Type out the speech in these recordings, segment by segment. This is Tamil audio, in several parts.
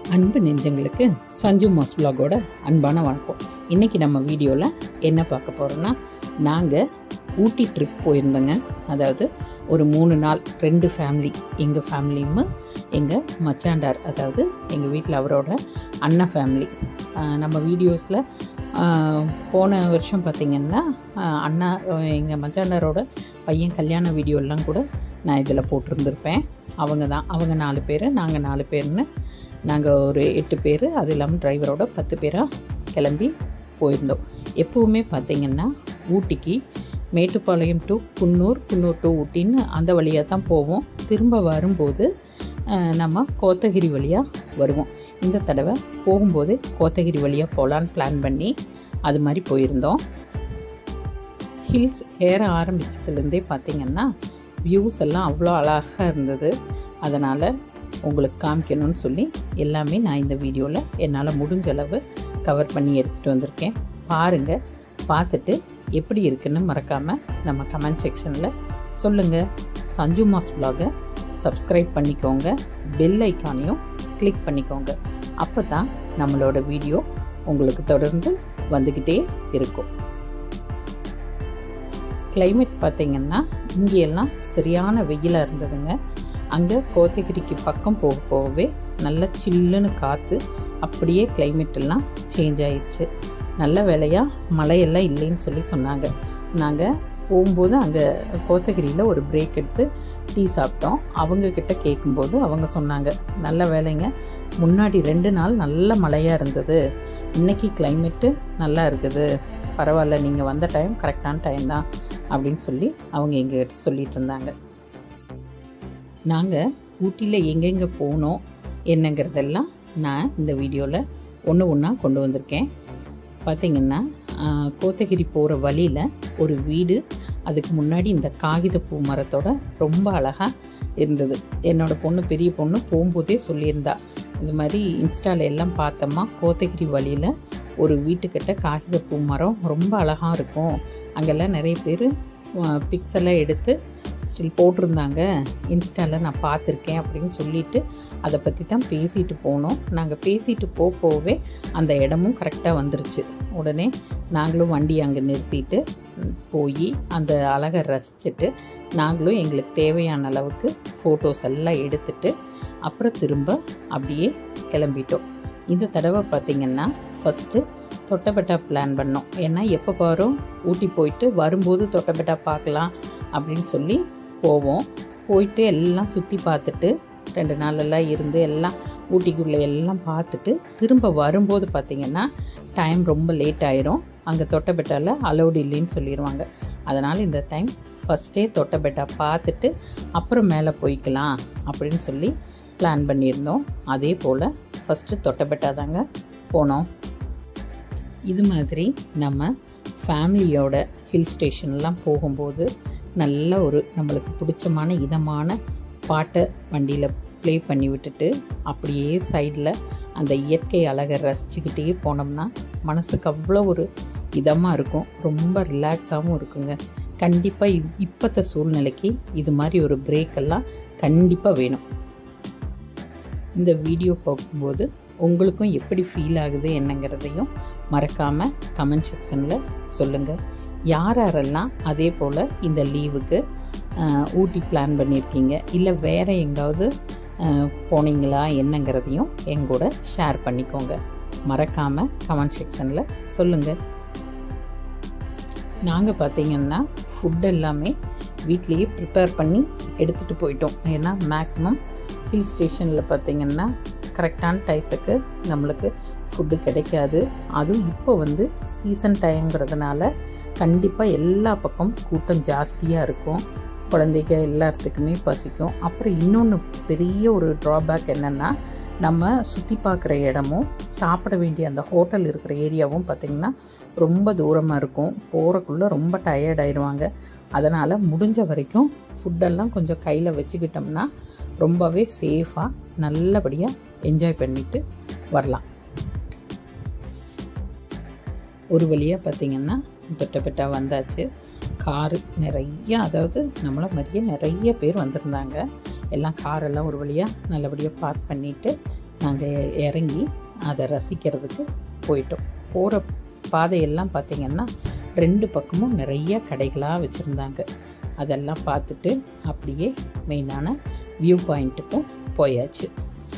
அன்பு நெஞ்சங்களுக்கு சஞ்சு மாஸ் vlog-ஓட அன்பான வணக்கம் இன்றைக்கி நம்ம வீடியோவில் என்ன பார்க்க போகிறோன்னா நாங்கள் ஊட்டி ட்ரிப் போயிருந்தோங்க அதாவது ஒரு மூணு நாள் ரெண்டு ஃபேமிலி எங்கள் ஃபேமிலியும் எங்கள் மச்சாண்டார் அதாவது எங்கள் வீட்டில் அவரோட அண்ணன் ஃபேமிலி நம்ம வீடியோஸில் போன வருஷம் பார்த்திங்கன்னா ஆஹ் அண்ணா எங்கள் மச்சாண்டாரோட பையன் கல்யாண வீடியோலாம் கூட நான் இதில் போட்டிருந்திருப்பேன் அவங்க தான் அவங்க நாலு பேர் நாங்கள் நாலு பேர்னு நாங்கள் ஒரு எட்டு பேர் அது இல்லாமல் டிரைவரோட பத்து பேராக கிளம்பி போயிருந்தோம் எப்போவுமே பார்த்திங்கன்னா ஊட்டிக்கு மேட்டுப்பாளையம் டு குன்னூர் குன்னூர் டு ஊட்டின்னு அந்த வழியாக தான் போவோம் திரும்ப வரும்போது அஹ், நம்ம கோத்தகிரி வழியாக வருவோம் இந்த தடவை போகும்போது கோத்தகிரி வழியாக போகலான்னு பிளான் பண்ணி அது மாதிரி போயிருந்தோம் ஹில்ஸ் ஏற ஆரம்பிச்சதுலேருந்தே பார்த்தீங்கன்னா வியூஸ் எல்லாம் அவ்வளோ அழகாக இருந்தது அதனால் உங்களுக்கு காமிக்கணும்னு சொல்லி எல்லாமே நான் இந்த வீடியோவில் என்னால் முடிஞ்ச அளவு கவர் பண்ணி எடுத்துகிட்டு வந்திருக்கேன் பாருங்கள் பார்த்துட்டு எப்படி இருக்குன்னு மறக்காமல் நம்ம கமெண்ட் செக்ஷனில் சொல்லுங்கள் சஞ்சு மாஸ் vlog-அ சப்ஸ்கிரைப் பண்ணிக்கோங்க பெல் ஐக்கானையும் கிளிக் பண்ணிக்கோங்க அப்போ தான் நம்மளோட வீடியோ உங்களுக்கு தொடர்ந்து வந்துக்கிட்டே இருக்கும் climate பார்த்தீங்கன்னா இங்கெல்லாம் சரியான வெயிலாக இருந்ததுங்க அங்கே கோத்தகிரிக்கு பக்கம் போக போகவே நல்ல சில்லுன்னு காற்று அப்படியே climate எல்லாம் சேஞ்ச் ஆயிடுச்சு நல்ல வேலையாக மழையெல்லாம் இல்லைன்னு சொல்லி சொன்னாங்க நாங்கள் போகும்போது அங்கே கோத்தகிரியில் ஒரு பிரேக் எடுத்து டீ சாப்பிட்டோம் அவங்கக்கிட்ட கேட்கும்போது அவங்க சொன்னாங்க நல்ல வேலைங்க முன்னாடி ரெண்டு நாள் நல்ல மழையாக இருந்தது இன்னைக்கு கிளைமேட்டு நல்லா இருக்குது பரவாயில்ல நீங்கள் வந்த டைம் கரெக்டான டைம் தான் அப்படின்னு சொல்லி அவங்க எங்ககிட்ட சொல்லிட்டு இருந்தாங்க நாங்கள் ஊட்டியில் எங்கெங்கே போனோம் என்னங்கிறதெல்லாம் நான் இந்த வீடியோவில் ஒன்று ஒன்றா கொண்டு வந்திருக்கேன் பார்த்தீங்கன்னா ஆஹ், கோத்தகிரி போகிற வழியில் ஒரு வீடு அதுக்கு முன்னாடி இந்த காகித பூ மரத்தோட ரொம்ப அழகாக இருந்தது என்னோட பொண்ணு பெரிய பொண்ணு போகும்போதே சொல்லியிருந்தா இது மாதிரி இன்ஸ்டால எல்லாம் பார்த்தோமா கோத்தகிரி வழியில் ஒரு வீட்டுக்கிட்ட காகித பூ மரம் ரொம்ப அழகாக இருக்கும் அங்கெல்லாம் நிறைய பேர் பிக்ஸ் எல்லாம் எடுத்து ஸ்டில் போட்டிருந்தாங்க இன்ஸ்டாவில் நான் பார்த்துருக்கேன் அப்படின்னு சொல்லிட்டு அதை பற்றி தான் பேசிட்டு போனோம் நாங்கள் பேசிட்டு போக போகவே அந்த இடமும் கரெக்டாக வந்துருச்சு உடனே நாங்களும் வண்டி அங்கே நிறுத்திட்டு போய் அந்த அழகை ரசிச்சுட்டு நாங்களும் எங்களுக்கு தேவையான அளவுக்கு ஃபோட்டோஸ் எல்லாம் எடுத்துட்டு அப்புறம் திரும்ப அப்படியே கிளம்பிட்டோம் இந்த தடவை பார்த்திங்கன்னா ஃபஸ்ட்டு தொட்டபெட்டா பிளான் பண்ணோம் ஏன்னா எப்போ பாரும் ஊட்டி போயிட்டு வரும்போது தொட்டபெட்டா பார்க்கலாம் அப்படின்னு சொல்லி போவோம் போயிட்டு எல்லாம் சுற்றி பார்த்துட்டு ரெண்டு நாளெல்லாம் இருந்து எல்லாம் ஊட்டிக்குள்ளே எல்லாம் பார்த்துட்டு திரும்ப வரும்போது பார்த்திங்கன்னா டைம் ரொம்ப லேட் ஆயிரும் அங்கே தொட்டபெட்டாவில் அலௌடு இல்லைன்னு சொல்லிடுவாங்க அதனால் இந்த டைம் ஃபஸ்ட்டே தொட்டபெட்டா பார்த்துட்டு அப்புறம் மேலே போய்க்கலாம் அப்படின்னு சொல்லி பிளான் பண்ணியிருந்தோம் அதே போல் ஃபஸ்ட்டு தொட்டபெட்டா தாங்க போனோம் இது மாதிரி நம்ம ஃபேமிலியோட ஹில் ஸ்டேஷன்லாம் போகும்போது நல்ல ஒரு நம்மளுக்கு பிடிச்சமான இதமான பாட்டை வண்டியில் ப்ளே பண்ணி விட்டுட்டு அப்படியே சைடில் அந்த இயற்கை அழகை ரசிச்சுக்கிட்டே போனோம்னா மனசுக்கு அவ்வளோ ஒரு இதமாக இருக்கும் ரொம்ப ரிலாக்ஸாகவும் இருக்குங்க கண்டிப்பாக இப் இப்போத்த சூழ்நிலைக்கு இது மாதிரி ஒரு பிரேக் எல்லாம் கண்டிப்பாக வேணும் இந்த வீடியோ பார்க்கும்போது உங்களுக்கும் எப்படி ஃபீல் ஆகுது என்னங்கிறதையும் மறக்காமல் கமெண்ட் செக்ஷனில் சொல்லுங்கள் யார் யாரெல்லாம் அதே போல் இந்த லீவுக்கு ஆஹ், ஊட்டி பிளான் பண்ணியிருக்கீங்க இல்லை வேறு எங்காவது ஆஹ், போனீங்களா என்னங்கிறதையும் எங்கூட ஷேர் பண்ணிக்கோங்க மறக்காமல் கமெண்ட் செக்ஷனில் சொல்லுங்கள் நாங்கள் பார்த்தீங்கன்னா ஃபுட் எல்லாமே வீட்லேயே ப்ரிப்பேர் பண்ணி எடுத்துகிட்டு போயிட்டோம் ஏன்னா மேக்ஸிமம் ஹில் ஸ்டேஷனில் பார்த்தீங்கன்னா கரெக்டான டயத்துக்கு நம்மளுக்கு ஃபுட்டு கிடைக்காது அதுவும் இப்போ வந்து சீசன் டைம்ங்கிறதுனால கண்டிப்பாக எல்லா பக்கம் கூட்டம் ஜாஸ்தியாக இருக்கும் குழந்தைங்க எல்லாத்துக்குமே பசிக்கும் அப்புறம் இன்னொன்று பெரிய ஒரு ட்ராபேக் என்னென்னா நம்ம சுற்றி பார்க்குற இடமும் சாப்பிட வேண்டிய அந்த ஹோட்டல் இருக்கிற ஏரியாவும் பார்த்திங்கன்னா ரொம்ப தூரமாக இருக்கும் போகிறக்குள்ளே ரொம்ப டயர்ட் ஆயிடுவாங்க அதனால் முடிஞ்ச வரைக்கும் ஃபுட்டெல்லாம் கொஞ்சம் கையில் வச்சுக்கிட்டோம்னா ரொம்பவே சேஃபாக நல்லபடியாக என்ஜாய் பண்ணிட்டு வரலாம் ஒரு வழியாக பார்த்திங்கன்னா பெட்ட வந்தாச்சு காரு நிறைய அதாவது நம்மளை மாதிரியே நிறைய பேர் வந்திருந்தாங்க எல்லாம் காரெல்லாம் ஒரு வழியாக நல்லபடியாக பார்க் பண்ணிவிட்டு நாங்கள் இறங்கி அதை ரசிக்கிறதுக்கு போயிட்டோம் போகிற பாதையெல்லாம் பார்த்திங்கன்னா ரெண்டு பக்கமும் நிறைய கடைகளாக வச்சுருந்தாங்க அதெல்லாம் பார்த்துட்டு அப்படியே மெயினான வியூ பாயிண்ட்டுக்கும் போயாச்சு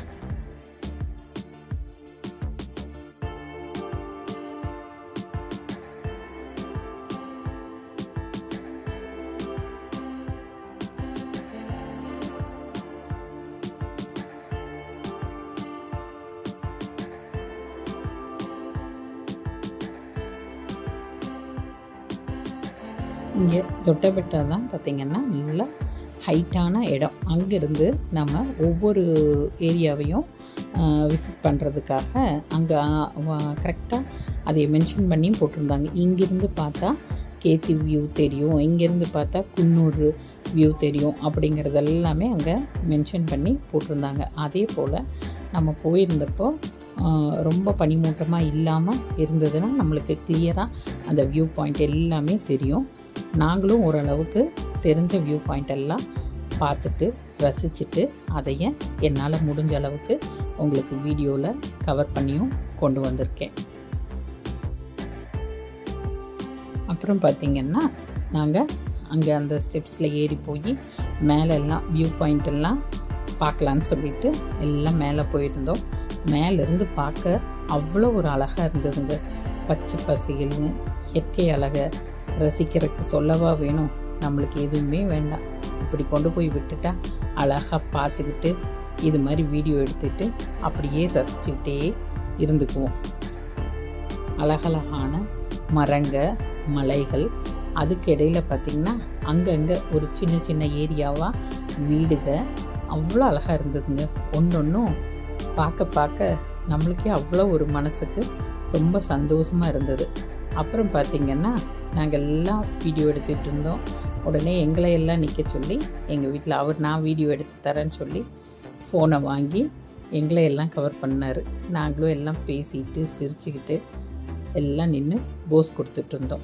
இங்கே தொட்டபெட்டா தான் பார்த்திங்கன்னா நல்லா ஹைட்டான இடம் அங்கேருந்து நம்ம ஒவ்வொரு ஏரியாவையும் விசிட் பண்ணுறதுக்காக அங்கே கரெக்டாக அதை மென்ஷன் பண்ணி போட்டிருந்தாங்க இங்கேருந்து பார்த்தா கேத்தி வியூ தெரியும் இங்கேருந்து பார்த்தா குன்னூர் வியூ தெரியும் அப்படிங்கிறது எல்லாமே அங்கே மென்ஷன் பண்ணி போட்டிருந்தாங்க அதே போல் நம்ம போயிருந்தப்போ ரொம்ப பனிமூட்டமாக இல்லாமல் இருந்ததுன்னா நம்மளுக்கு கிளியராக அந்த வியூ பாயிண்ட் எல்லாமே தெரியும் நாங்களும் ஓரளவுக்கு தெரிஞ்ச வியூ பாயிண்ட் எல்லாம் பார்த்துட்டு ரசிச்சுட்டு அதைய என்னால் முடிஞ்ச அளவுக்கு உங்களுக்கு வீடியோவில் கவர் பண்ணியும் கொண்டு வந்திருக்கேன் அப்புறம் பார்த்திங்கன்னா நாங்கள் அங்கே அந்த ஸ்டெப்ஸில் ஏறி போய் மேலே எல்லாம் வியூ பாயிண்ட் எல்லாம் பார்க்கலான்னு சொல்லிட்டு எல்லாம் மேலே போயிருந்தோம் மேலேருந்து பார்க்க அவ்வளோ ஒரு அழகாக இருந்ததுங்க பச்சை பசிகள்னு இயற்கை அழகை ரசிக்கிறதுக்கு சொல்லவா வேணும் நம்மளுக்கு எதுவுமே வேண்டாம் இப்படி கொண்டு போய் விட்டுட்டா அழகாக பார்த்துக்கிட்டு இது மாதிரி வீடியோ எடுத்துகிட்டு அப்படியே ரசிச்சுக்கிட்டே இருந்துக்குவோம் அழகழகான மரங்க மலைகள் அதுக்கு இடையில் பார்த்திங்கன்னா அங்கங்கே ஒரு சின்ன சின்ன ஏரியாவாக வீடுக அவ்வளோ அழகாக இருந்ததுங்க ஒன்று ஒன்றும் பார்க்க பார்க்க நம்மளுக்கே அவ்வளோ ஒரு மனசுக்கு ரொம்ப சந்தோஷமாக இருந்தது அப்புறம் பார்த்திங்கன்னா நாங்கள் எல்லாம் வீடியோ எடுத்துகிட்டு இருந்தோம் உடனே எங்களை எல்லாம் நிற்க சொல்லி எங்கள் வீட்டில் அவர் நான் வீடியோ எடுத்து தரேன்னு சொல்லி ஃபோனை வாங்கி எங்களை எல்லாம் கவர் பண்ணார் நாங்களும் எல்லாம் பேசிட்டு சிரிச்சுக்கிட்டு எல்லாம் நின்று போஸ் கொடுத்துட்டு இருந்தோம்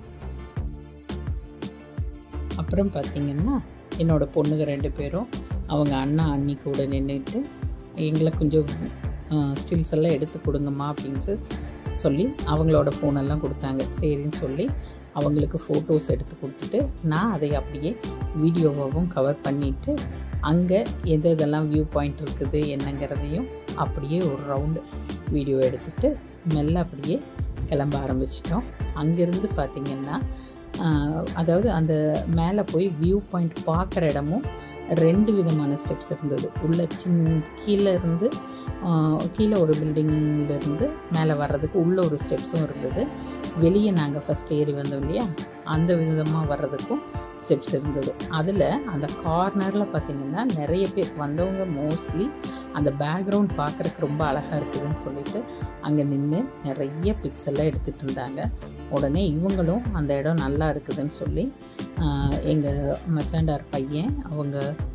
அப்புறம் பார்த்திங்கன்னா என்னோடய பொண்ணுங்க ரெண்டு பேரும் அவங்க அண்ணா அண்ணி கூட நின்றுட்டு எங்களை கொஞ்சம் ஸ்டில்ஸ் எல்லாம் எடுத்து கொடுங்கம்மா அப்படின்னு சொல்லி அவங்களோட ஃபோனெல்லாம் கொடுத்தாங்க சரின்னு சொல்லி அவங்களுக்கு ஃபோட்டோஸ் எடுத்து கொடுத்துட்டு நான் அதை அப்படியே வீடியோவாகவும் கவர் பண்ணிவிட்டு அங்கே எது இதெல்லாம் வியூ பாயிண்ட் இருக்குது என்னங்கிறதையும் அப்படியே ஒரு ரவுண்டு வீடியோ எடுத்துகிட்டு மெல்ல அப்படியே கிளம்ப ஆரம்பிச்சிட்டோம் அங்கேருந்து பார்த்திங்கன்னா அதாவது அந்த மேலே போய் வியூ பாயிண்ட் பார்க்குற இடமும் ரெண்டு விதமான ஸ்டெப்ஸ் இருந்தது உள்ள சின் கீழே இருந்து கீழே ஒரு பில்டிங்லேருந்து மேலே வர்றதுக்கு உள்ள ஒரு ஸ்டெப்ஸும் இருந்தது வெளியே நாங்கள் ஃபஸ்ட் ஏறி வந்தோம் இல்லையா அந்த விதமாக வர்றதுக்கும் ஸ்டெப்ஸ் இருந்தது அதில் அந்த கார்னரில் பார்த்திங்கன்னா நிறைய பேர் வந்தவங்க மோஸ்ட்லி அந்த பேக்ரவுண்ட் பார்க்குறக்கு ரொம்ப அழகாக இருக்குதுன்னு சொல்லிட்டு அங்கே நின்று நிறைய பிக்ஸ் எல்லாம் எடுத்துகிட்டு இருந்தாங்க உடனே இவங்களும் அந்த இடம் நல்லா இருக்குதுன்னு சொல்லி எங்கள் மச்சாண்டார் பையன் அவங்க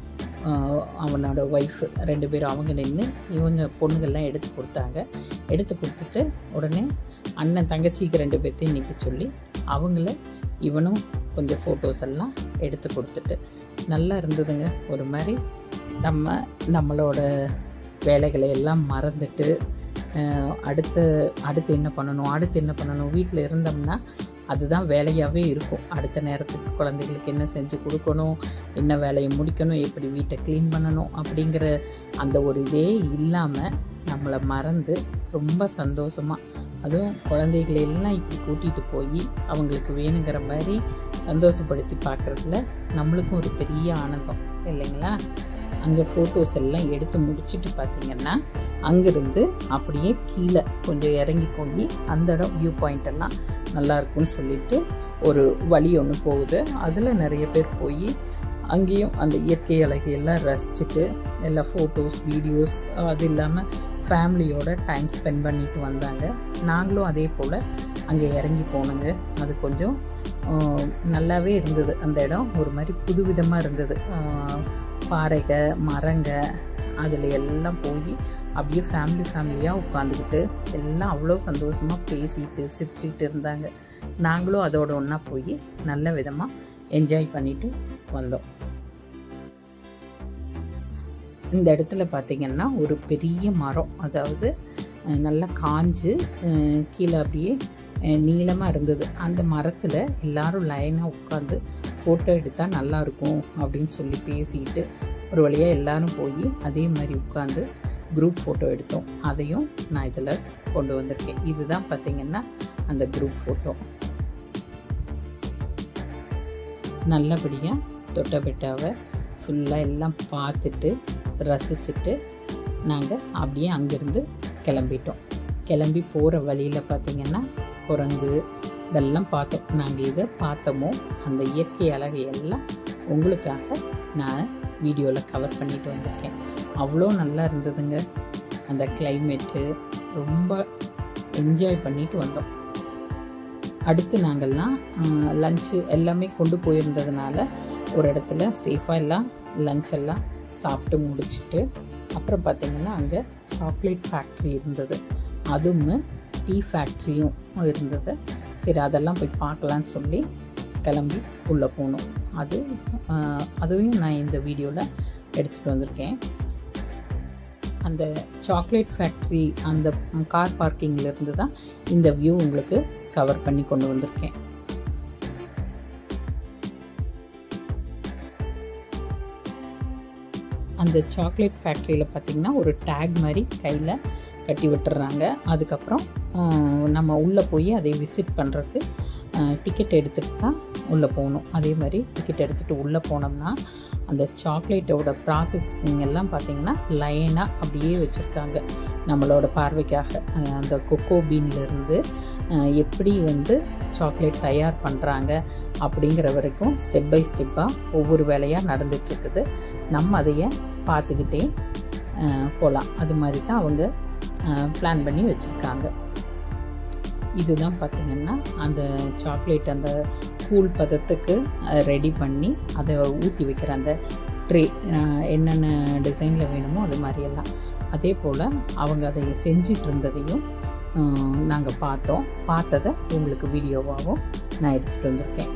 அவனோட ஒய்ஃப் ரெண்டு பேரும் அவங்க நின்று இவங்க பொண்ணுங்கள்லாம் எடுத்து கொடுத்தாங்க எடுத்து கொடுத்துட்டு உடனே அண்ணன் தங்கச்சிக்கு ரெண்டு பேர்த்தையும் நிற்க சொல்லி அவங்கள இவனும் கொஞ்சம் ஃபோட்டோஸ் எல்லாம் எடுத்து கொடுத்துட்டு நல்லா இருந்ததுங்க ஒரு மாதிரி நம்ம நம்மளோட வேலைகளை எல்லாம் மறந்துட்டு அடுத்து அடுத்து என்ன பண்ணணும் அடுத்து என்ன பண்ணணும் வீட்டில் இருந்தோம்னா அதுதான் வேலையாகவே இருக்கும் அடுத்த நேரத்துக்கு குழந்தைகளுக்கு என்ன செஞ்சு கொடுக்கணும் என்ன வேலையை முடிக்கணும் எப்படி வீட்டை க்ளீன் பண்ணணும் அப்படிங்கிற அந்த ஒரு இதே இல்லாமல் நம்மளை மறந்து ரொம்ப சந்தோஷமாக அதுவும் குழந்தைகளை எல்லாம் இப்படி கூட்டிகிட்டு போய் அவங்களுக்கு வேணுங்கிற மாதிரி சந்தோஷப்படுத்தி பார்க்குறதுல நம்மளுக்கும் ஒரு பெரிய ஆனந்தம் இல்லைங்களா அங்கே ஃபோட்டோஸ் எல்லாம் எடுத்து முடிச்சுட்டு பார்த்திங்கன்னா அங்கேருந்து அப்படியே கீழே கொஞ்சம் இறங்கி போய் அந்த இடம் வியூ பாயிண்ட் எல்லாம் நல்லா இருக்கும்னு சொல்லிட்டு ஒரு வழி ஒன்று போகுது அதில் நிறைய பேர் போய் அங்கேயும் அந்த இயற்கை அழகையெல்லாம் ரசிச்சுட்டு எல்லா ஃபோட்டோஸ் வீடியோஸ் அது இல்லாமல் ஃபேமிலியோட டைம் ஸ்பெண்ட் பண்ணிட்டு வந்தாங்க நாங்களும் அதே போல் அங்கே இறங்கி போனோங்க அது கொஞ்சம் நல்லாவே இருந்தது அந்த இடம் ஒரு மாதிரி புதுவிதமாக இருந்தது பாறைக மரங்க அதில் எல்லாம் போய் அப்படியே ஃபேமிலி ஃபேமிலியாக உட்காந்துக்கிட்டு எல்லாம் அவ்வளோ சந்தோஷமாக பேசிட்டு சிரிச்சுக்கிட்டு இருந்தாங்க நாங்களும் அதோட ஒன்றா போய் நல்ல விதமாக என்ஜாய் பண்ணிட்டு வந்தோம் இந்த இடத்துல பார்த்திங்கன்னா ஒரு பெரிய மரம் அதாவது அஹ், நல்லா காஞ்சு அஹ், கீழே அப்படியே நீளமாக இருந்தது அந்த மரத்தில் எல்லாரும் லைனாக உட்காந்து ஃபோட்டோ எடுத்தால் நல்லாயிருக்கும் அப்படின்னு சொல்லி பேசிக்கிட்டு ஒரு வழியாக எல்லாரும் போய் அதே மாதிரி உட்காந்து குரூப் ஃபோட்டோ எடுத்தோம் அதையும் நான் இதில் கொண்டு வந்திருக்கேன் இதுதான் பார்த்திங்கன்னா அந்த குரூப் ஃபோட்டோ நல்லபடியாக தொட்டபெட்டாவை ஃபுல்லாக எல்லாம் பார்த்துட்டு ரசிச்சுட்டு நாங்கள் அப்படியே அங்கேருந்து கிளம்பிட்டோம் கிளம்பி போகிற வழியில் பார்த்திங்கன்னா குரங்கு இதெல்லாம் பார்த்தோம் நாங்கள் இதை பார்த்தோமோ அந்த இயற்கை அழகை எல்லாம் உங்களுக்காக நான் வீடியோவில் கவர் பண்ணிட்டு வந்திருக்கேன் அவ்வளோ நல்லா இருந்ததுங்க அந்த கிளைமேட்டு ரொம்ப என்ஜாய் பண்ணிட்டு வந்தோம் அடுத்து நாங்கள்லாம் லஞ்சு எல்லாமே கொண்டு போயிருந்ததுனால ஒரு இடத்துல சேஃபாக எல்லாம் லஞ்ச் எல்லாம் சாப்பிட்டு முடிச்சுட்டு அப்புறம் பார்த்திங்கன்னா அங்கே சாக்லேட் ஃபேக்ட்ரி இருந்தது அதுவும் டீ ஃபேக்ட்ரியும் இருந்தது சரி அதெல்லாம் போய் பார்க்கலான்னு சொல்லி கிளம்பி உள்ளே போனோம் அது ஆஹ், அதுவும் நான் இந்த வீடியோவில் எடுத்துகிட்டு வந்திருக்கேன் அந்த சாக்லேட் ஃபேக்ட்ரி அந்த கார் பார்க்கிங்கில் இருந்து தான் இந்த வியூ உங்களுக்கு கவர் பண்ணி கொண்டு வந்திருக்கேன் அந்த சாக்லேட் ஃபேக்ட்ரியில் பார்த்திங்கன்னா ஒரு டேக் மாதிரி கையில் கட்டி விட்டுறாங்க அதுக்கப்புறம் ஆஹ், நம்ம உள்ளே போய் அதை விசிட் பண்ணுறதுக்கு டிக்கெட் எடுத்துகிட்டு தான் உள்ளே போகணும் அதே மாதிரி டிக்கெட் எடுத்துகிட்டு உள்ளே போனோம்னா அந்த சாக்லேட்டோட ப்ராசஸிங் எல்லாம் பார்த்திங்கன்னா லைனாக அப்படியே வச்சுருக்காங்க நம்மளோட பார்வைக்காக அஹ், அந்த கொக்கோ பீன்லேருந்து எப்படி வந்து சாக்லேட் தயார் பண்ணுறாங்க அப்படிங்கிற வரைக்கும் ஸ்டெப் பை ஸ்டெப்பாக ஒவ்வொரு வேலையாக நடந்துகிட்ருக்குது நம்ம அதைய பார்த்துக்கிட்டே போகலாம் அது மாதிரி தான் அவங்க பிளான் பண்ணி வச்சுருக்காங்க இதுதான் பார்த்திங்கன்னா அந்த சாக்லேட் அந்த கூல் பதத்துக்கு ரெடி பண்ணி அதை ஊற்றி வைக்கிற அந்த ட்ரே என்னென்ன டிசைனில் வேணுமோ அது மாதிரியெல்லாம் அதே போல் அவங்க அதை செஞ்சிட்டு இருந்ததையும் நாங்கள் பார்த்தோம் பார்த்ததை உங்களுக்கு வீடியோவாகவும் நான் எடுத்துகிட்டு வந்திருக்கேன்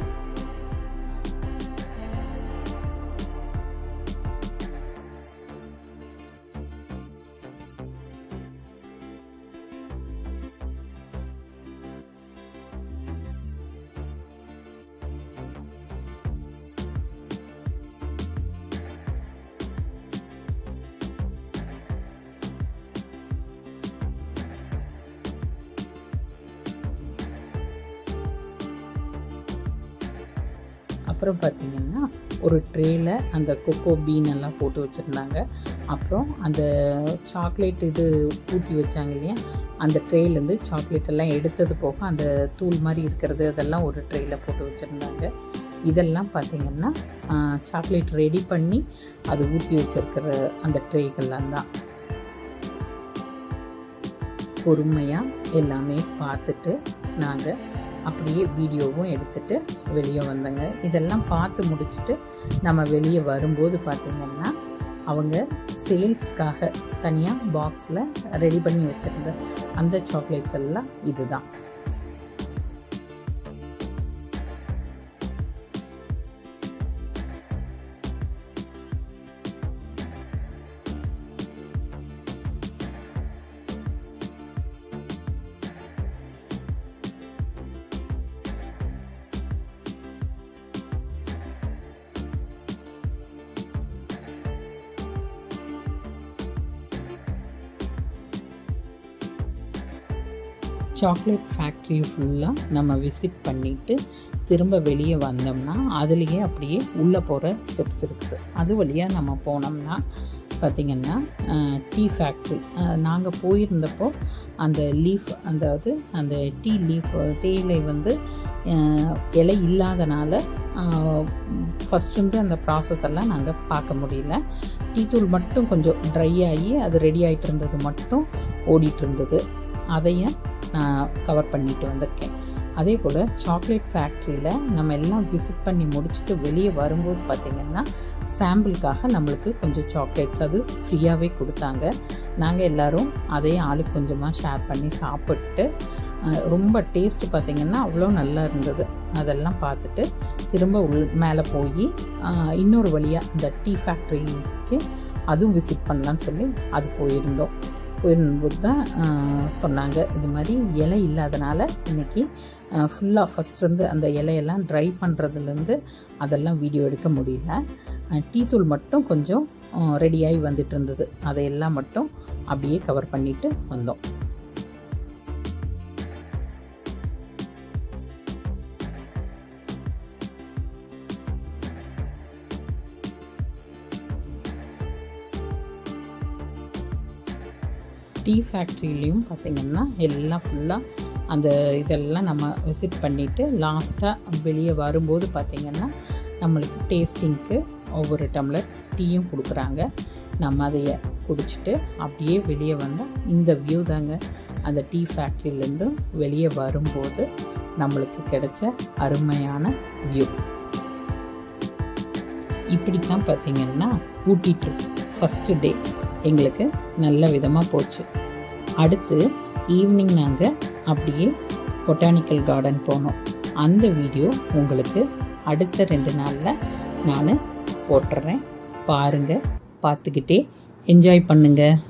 அப்புறம் பார்த்திங்கன்னா ஒரு ட்ரேயில் அந்த கொக்கோ பீன் எல்லாம் போட்டு வச்சுருந்தாங்க அப்புறம் அந்த சாக்லேட் இது ஊற்றி வச்சாங்க இல்லையா அந்த ட்ரேலேருந்து சாக்லேட் எல்லாம் எடுத்தது போக அந்த தூள் மாதிரி இருக்கிறது அதெல்லாம் ஒரு ட்ரேயில் போட்டு வச்சுருந்தாங்க இதெல்லாம் பார்த்திங்கன்னா சாக்லேட் ரெடி பண்ணி அது ஊற்றி வச்சுருக்கிற அந்த ட்ரேகள்லாம் தான் பொறுமையாக எல்லாமே பார்த்துட்டு நாங்கள் அப்படியே வீடியோவும் எடுத்துட்டு வெளியே வந்தோங்க இதெல்லாம் பார்த்து முடிச்சுட்டு நம்ம வெளியே வரும்போது பார்த்திங்கன்னா அவங்க சேல்ஸ்க்காக தனியாக பாக்ஸில் ரெடி பண்ணி வச்சுருந்த அந்த சாக்லேட்ஸ் எல்லாம் இதுதான் சாக்லேட் ஃபேக்ட்ரி ஃபுல்லாக நம்ம விசிட் பண்ணிவிட்டு திரும்ப வெளியே வந்தோம்னா அதுலேயே அப்படியே உள்ளே போகிற ஸ்டெப்ஸ் இருக்குது அது வழியாக நம்ம போனோம்னா பார்த்திங்கன்னா டீ ஃபேக்ட்ரி நாங்கள் போயிருந்தப்போ அந்த லீஃப் அதாவது அந்த டீ லீஃப் தேயிலை வந்து அஹ், இலை இல்லாதனால ஃபஸ்ட் வந்து அந்த ப்ராசஸ் எல்லாம் நாங்கள் பார்க்க முடியல டீ தூள் மட்டும் கொஞ்சம் ட்ரை ஆகி அது ரெடி ஆகிட்டு இருந்தது மட்டும் ஓடிட்டு இருந்தது அதையும் நான் கவர் பண்ணிட்டு வந்திருக்கேன் அதே போல் சாக்லேட் ஃபேக்ட்ரியில் நம்ம எல்லாம் விசிட் பண்ணி முடிச்சுட்டு வெளியே வரும்போது பார்த்திங்கன்னா சாம்பிளுக்காக நம்மளுக்கு கொஞ்சம் சாக்லேட்ஸ் அது ஃப்ரீயாகவே கொடுத்தாங்க நாங்கள் எல்லோரும் அதையும் ஆளுக்கு கொஞ்சமாக ஷேர் பண்ணி சாப்பிட்டு அஹ், ரொம்ப டேஸ்ட் பார்த்திங்கன்னா அவ்வளோ நல்லா இருந்தது அதெல்லாம் பார்த்துட்டு திரும்ப உள் மேலே போய் இன்னொரு வழியாக அந்த டீ ஃபேக்ட்ரிக்கு அதுவும் விசிட் பண்ணலான்னு சொல்லி அது போயிருந்தோம் போயிருந்தபோது தான் சொன்னாங்க இது மாதிரி இலை இல்லாதனால இன்றைக்கி ஃபுல்லாக ஃபஸ்ட்லேருந்து அந்த இலையெல்லாம் ட்ரை பண்ணுறதுலேருந்து அதெல்லாம் வீடியோ எடுக்க முடியல டீ தூள் மட்டும் கொஞ்சம் ரெடியாகி வந்துட்டு இருந்தது அதையெல்லாம் மட்டும் அப்படியே கவர் பண்ணிவிட்டு வந்தோம் டீ ஃபேக்ட்ரிலையும் பார்த்திங்கன்னா எல்லாம் ஃபுல்லாக அந்த இதெல்லாம் நம்ம விசிட் பண்ணிவிட்டு லாஸ்ட்டாக வெளியே வரும்போது பார்த்திங்கன்னா நம்மளுக்கு டேஸ்டிங்க்கு ஒவ்வொரு டம்ளர் டீயும் கொடுக்குறாங்க நம்ம அதைய குடிச்சிட்டு அப்படியே வெளியே வந்தால் இந்த வியூ தாங்க அந்த டீ ஃபேக்ட்ரியிலேருந்து வெளியே வரும்போது நம்மளுக்கு கிடைச்ச அருமையான வியூ இப்படி தான் பார்த்திங்கன்னா ஊட்டி ட்ரிப் ஃபஸ்ட்டு டே எங்களுக்கு நல்ல விதமாக போச்சு அடுத்து ஈவினிங் நாங்கள் அப்படியே பொட்டானிக்கல் கார்டன் போனோம் அந்த வீடியோ உங்களுக்கு அடுத்த ரெண்டு நாளில் நான் போட்டுறேன் பாருங்கள் பார்த்துக்கிட்டே என்ஜாய் பண்ணுங்கள்